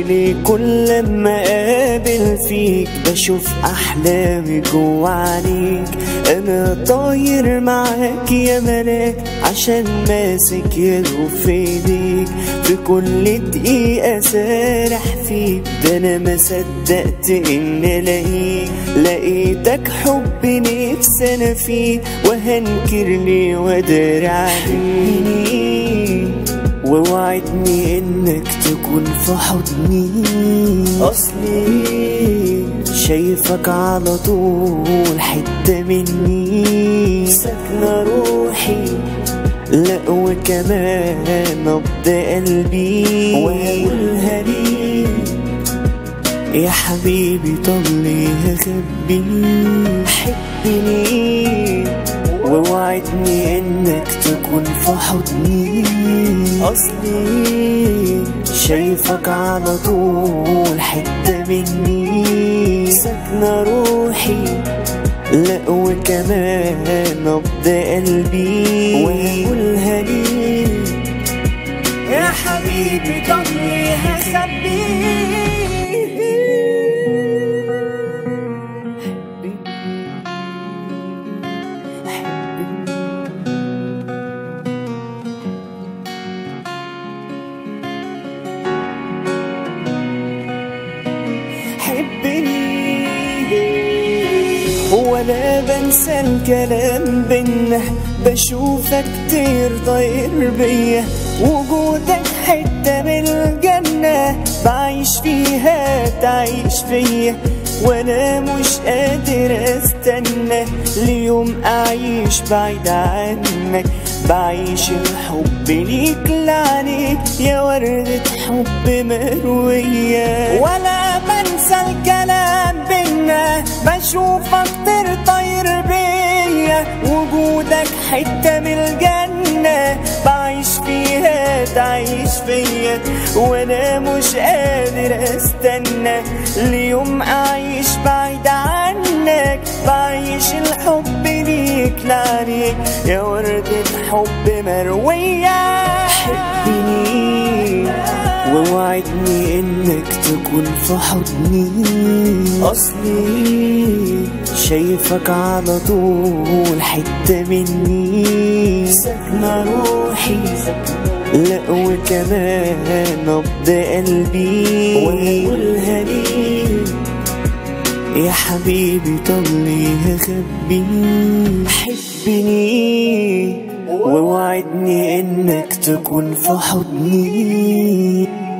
ليه كل لما قابل فيك بشوف احلامي جوا عينيك انا طاير معاك يا ملاك عشان ماسك يدو في ايديك في كل دقيقة سارح فيك ده انا ما صدقت ان الاقيك لقيتك حب نفسي انا فيه وهنكر ليه واداري عليك ووعدني انك تكون في حضني اصلي شايفك على طول حتة مني ساكنة روحي لا وكمان نبض قلبي وهقولها ليك يا حبيبي طب ليه اخبي حبني ووعدني انك تكون في حضني اصلي شايفك على طول حتة مني ساكنة روحي لا وكمان نبض قلبي وهقولها ليك يا حبيبي طب ليه هخبيك حبني ولا بنسى الكلام بينا بشوفك كتير طاير بيا وجودك حتة من الجنة بعيش فيها تعيش فيا وانا مش قادر استنى ليوم اعيش بعيد عنك بعيش الحب ليك لعنيك يا وردة حب مروية ولا بنسى الكلام بينا بشوفك طير بيا وجودك حتة من الجنة بعيش فيها تعيش فيا وانا مش قادر استنى ليوم اعيش بعيد عنك بعيش الحب ليك لعنيك يا وردة حب مروية حبني ووعدني انك تكون في حضني اصلي شايفك على طول حتة مني ساكنة روحي لا وكمان نبض قلبي وهقولها ليك يا حبيبي طب ليه اخبي حبني ووعدني انك تكون في حضني